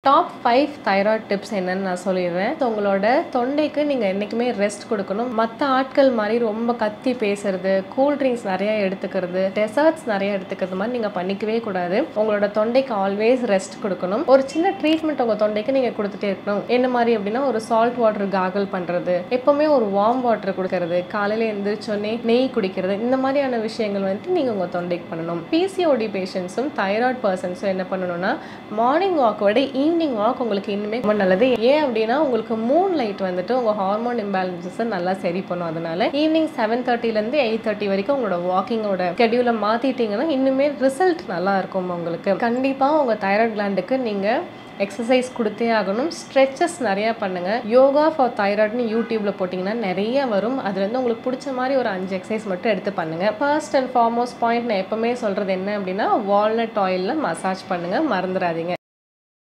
top five thyroid tips என்னன்னு நான் சொல்லிடுறேன் So, உங்களோட தொண்டைக்கு நீங்கள் என்றைக்குமே ரெஸ்ட் கொடுக்கணும் மற்ற ஆட்கள் மாதிரி ரொம்ப கத்தி பேசுறது கூல் ட்ரிங்க்ஸ் நிறைய எடுத்துக்கிறது டெசர்ட்ஸ் நிறைய எடுத்துக்கிறது மாதிரி நீங்கள் பண்ணிக்கவே கூடாது உங்களோட தொண்டைக்கு ஆல்வேஸ் ரெஸ்ட் கொடுக்கணும் ஒரு சின்ன ட்ரீட்மெண்ட் உங்கள் தொண்டைக்கு நீங்கள் கொடுத்துட்டே இருக்கணும் என்ன மாதிரி அப்படின்னா ஒரு சால்ட் வாட்டர் காகல் பண்ணுறது எப்போவுமே ஒரு வார்ம் வாட்டர் கொடுக்கறது காலையில் எழுந்திரிச்சோடனே நெய் குடிக்கிறது இந்த மாதிரியான விஷயங்கள் வந்துட்டு நீங்கள் உங்கள் தொண்டைக்கு பண்ணணும் பிசிஓடி பேஷண்ட்ஸும் தைராய்டு பர்சன்ஸும் என்ன பண்ணணும்னா மார்னிங் வாக் விட ஈவினிங் வாக் உங்களுக்கு இன்னுமே ரொம்ப நல்லது ஏன் அப்படின்னா உங்களுக்கு மூன் லைட் வந்துட்டு உங்கள் ஹார்மோன் இம்பேலன்சஸை நல்லா சரி பண்ணும் அதனால ஈவினிங் செவன் தேர்ட்டிலேருந்து எயிட் தேர்ட்டி வரைக்கும் உங்களோட வாக்கிங்கோட ஸ்கெடியூலை மாற்றிட்டீங்கன்னா இன்னுமே ரிசல்ட் நல்லா இருக்கும் உங்களுக்கு கண்டிப்பாக உங்கள் தைராய்டு கிளாண்டுக்கு நீங்கள் எக்ஸசைஸ் கொடுத்தே ஆகணும் ஸ்ட்ரெச்சஸ் நிறையா பண்ணுங்கள் யோகா ஃபார் தைராய்டுன்னு யூடியூப்பில் போட்டிங்கன்னா நிறைய வரும் அதுலேருந்து உங்களுக்கு பிடிச்ச மாதிரி ஒரு அஞ்சு எக்ஸசைஸ் மட்டும் எடுத்து பண்ணுங்கள் ஃபர்ஸ்ட் அண்ட் ஃபார்மோஸ்ட் பாயிண்ட் நான் எப்போவுமே சொல்கிறது என்ன அப்படின்னா வால்நட் ஆயிலில் மசாஜ் பண்ணுங்கள் மறந்துடாதீங்க